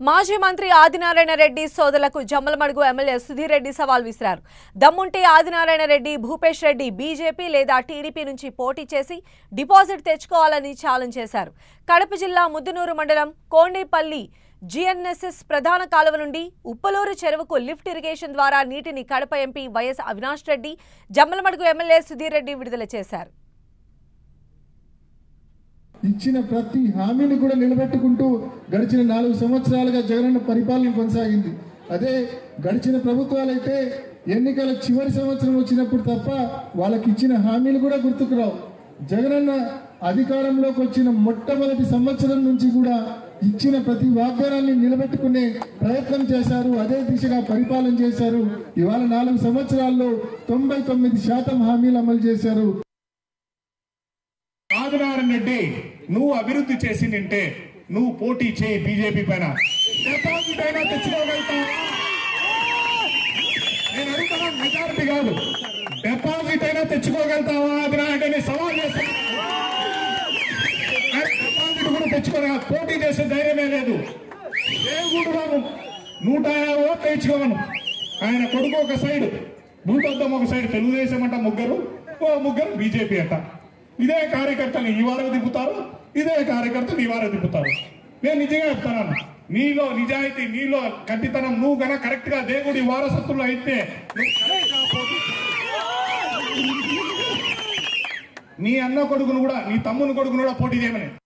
మాజీ మంత్రి ఆదినారాయణ రెడ్డి సోదరులకు జమ్మలమడుగు ఎమ్మెల్యే సుధీర్ రెడ్డి సవాల్ విసిరారు దమ్ముంటే ఆదినారాయణ రెడ్డి భూపేష్ రెడ్డి బీజేపీ లేదా టీడీపీ నుంచి పోటీ చేసి డిపాజిట్ తెచ్చుకోవాలని ఛాలెంజ్ చేశారు కడప జిల్లా ముద్దునూరు మండలం కోండేపల్లి జిఎన్ఎస్ఎస్ ప్రధాన కాలువ నుండి ఉప్పలూరు చెరువుకు లిఫ్ట్ ఇరిగేషన్ ద్వారా నీటిని Kadapa MP YS Avinash Reddy Jammalamadugu MLA Sudheer Reddy విడుదల చేశారు ఇచ్చిన ప్రతి హామీని కూడా నిలబెట్టుకుంటూ గడిచిన నాలుగు సంవత్సరాలుగా జగనన్న పరిపాలన కొనసాగింది అదే గడిచిన ప్రభుత్వాలైతే ఎన్నికల చివరి సంవత్సరం వచ్చినప్పుడు తప్ప వాళ్ళకి ఇచ్చిన హామీలు కూడా గుర్తుకు రావు జగనన్న అధికారంలోకి వచ్చిన మొట్టమొదటి సంవత్సరం నుంచి కూడా ఇచ్చిన ప్రతి వాగ్దానాన్ని నిలబెట్టుకునే ప్రయత్నం చేశారు అదే దిశగా పరిపాలన చేశారు ఇవాళ నాలుగు సంవత్సరాల్లో తొంభై తొమ్మిది శాతం హామీలు అమలు చేశారు ఆదినారాయణ రెడ్డి నువ్వు అభివృద్ధి చేసి నింటే నువ్వు పోటీ చేయి బీజేపీ పైన డిపాజిట్ అయినా తెచ్చుకోగలుగుతావా నేను అడుగుతున్నాను మెజారిటీ కాదు డిపాజిట్ అయినా తెచ్చుకోగలుగుతావా ఆదినారాయణ రెడ్డి సవాల్ చేస్తాను డిపాజిట్ కూడా తెచ్చుకోలే పోటీ చేసే ధైర్యమే లేదు దేవుడు నూట యాభై ఓట్లు తెచ్చుకోమను ఆయన కొడుకు ఒక సైడ్ భూతద్దం ఒక సైడ్ తెలుగుదేశం అంట ముగ్గురు ఓ ముగ్గురు బీజేపీ అంట ఇదే కార్యకర్తలు ఈ వారం దింపుతారు ఇదే కార్యకర్తలు ఈ వారం దింపుతారు నేను నిజంగా చెప్తాను నీలో నిజాయితీ నీలో కట్టితనం నువ్వు గన కరెక్ట్ గా దేవుడి వారసత్తులు అయితే నువ్వు correct గా పోటీ నీ అన్న కొడుకును కూడా నీ తమ్ముని కొడుకును కూడా పోటీ చేయమని